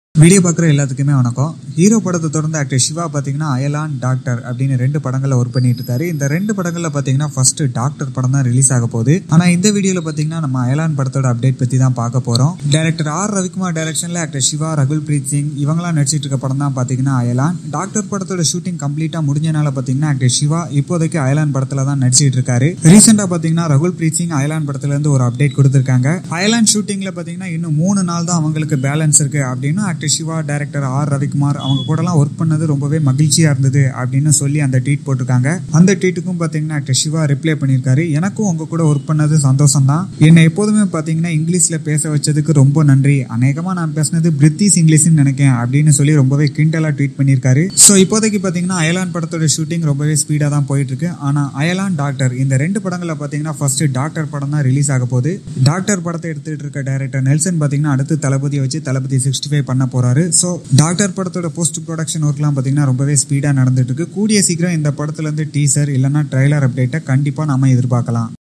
video பார்க்குற எல்லாத்துக்குமே வணக்கம் ஹீரோ படத்தை தொடர்ந்து ஆக்டர் சிவா பார்த்தீங்கன்னா அயலான் டாக்டர் அப்படின்னு ரெண்டு படங்களில் ஒர்க் பண்ணிட்டு இருக்காரு இந்த ரெண்டு படங்களில் பார்த்தீங்கன்னா ஃபர்ஸ்ட் டாக்டர் படம் தான் ரிலீஸ் ஆக போகுது ஆனால் இந்த வீடியோவில் பார்த்தீங்கன்னா நம்ம அயலான் படத்தோட அப்டேட் பற்றி தான் பார்க்க போகிறோம் டைரக்டர் ஆர் ரவிக்குமார் டைரக்ஷனில் ஆக்டர் சிவா ரகுல் பிரீத் சிங் இவங்களாம் நடிச்சிட்டு இருக்க படம் தான் பார்த்தீங்கன்னா அயலான் டாக்டர் படத்தோட ஷூட்டிங் கம்ப்ளீட்டாக முடிஞ்சனால பார்த்தீங்கன்னா ஆக்டர் சிவா இப்போதைக்கு அயலான் படத்தில் தான் நடிச்சிட்டு இருக்காரு ரீசெண்டாக பார்த்தீங்கன்னா ரகுல் பிரீத் சிங் அயலான் படத்துல இருந்து ஒரு அப்டேட் கொடுத்துருக்காங்க அயலான் ஷூட்டிங்ல பார்த்தீங்கன்னா இன்னும் மூணு நாள் தான் அவங்களுக்கு பேலன்ஸ் இருக்கு அப்படின்னு actor Siva director R Ravikumar அவங்க கூடலாம் ஒர்க் பண்ணது ரொம்பவே மகிழ்ச்சியா இருந்தது அப்படின்னு சொல்லி அந்த ட்வீட் போட்டிருக்காங்க அந்த ட்வீட்டுக்கும் பார்த்தீங்கன்னா ஆக்டர் சிவா ரிப்ளை பண்ணியிருக்காரு எனக்கும் உங்க கூட ஒர்க் பண்ணது சந்தோஷம் தான் என்னை எப்போதுமே பார்த்தீங்கன்னா இங்கிலீஷ்ல பேச வச்சதுக்கு ரொம்ப நன்றி அநேகமா நான் பேசினது பிரிட்டிஷ் இங்கிலீஷ்னு நினைக்கிறேன் அப்படின்னு சொல்லி ரொம்பவே கிண்டலா ட்வீட் பண்ணியிருக்காரு ஸோ இப்போதைக்கு பார்த்தீங்கன்னா அயலான் படத்தோட ஷூட்டிங் ரொம்பவே ஸ்பீடாக தான் போயிட்டு இருக்கு ஆனா அயலான் டாக்டர் இந்த ரெண்டு படங்களை பார்த்தீங்கன்னா ஃபர்ஸ்ட் டாக்டர் படம் தான் ரிலீஸ் ஆக போகுது டாக்டர் படத்தை எடுத்துட்டு இருக்க டைரக்டர் நெல்சன் பார்த்தீங்கன்னா அடுத்து தளபதியை வச்சு தளபதி சிக்ஸ்டி ஃபைவ் பண்ண போறாரு ஸோ டாக்டர் படத்தோட போஸ்ட் ப்ரொடக்ஷன் ஒர்க்லாம் பார்த்தீங்கன்னா ரொம்பவே ஸ்பீடாக நடந்துட்டு இருக்கு கூடிய சீக்கிரம் இந்த படத்துல இருந்து டீசர் இல்லைன்னா ட்ரைலர் அப்டேட்டை கண்டிப்பாக நாம எதிர்பார்க்கலாம்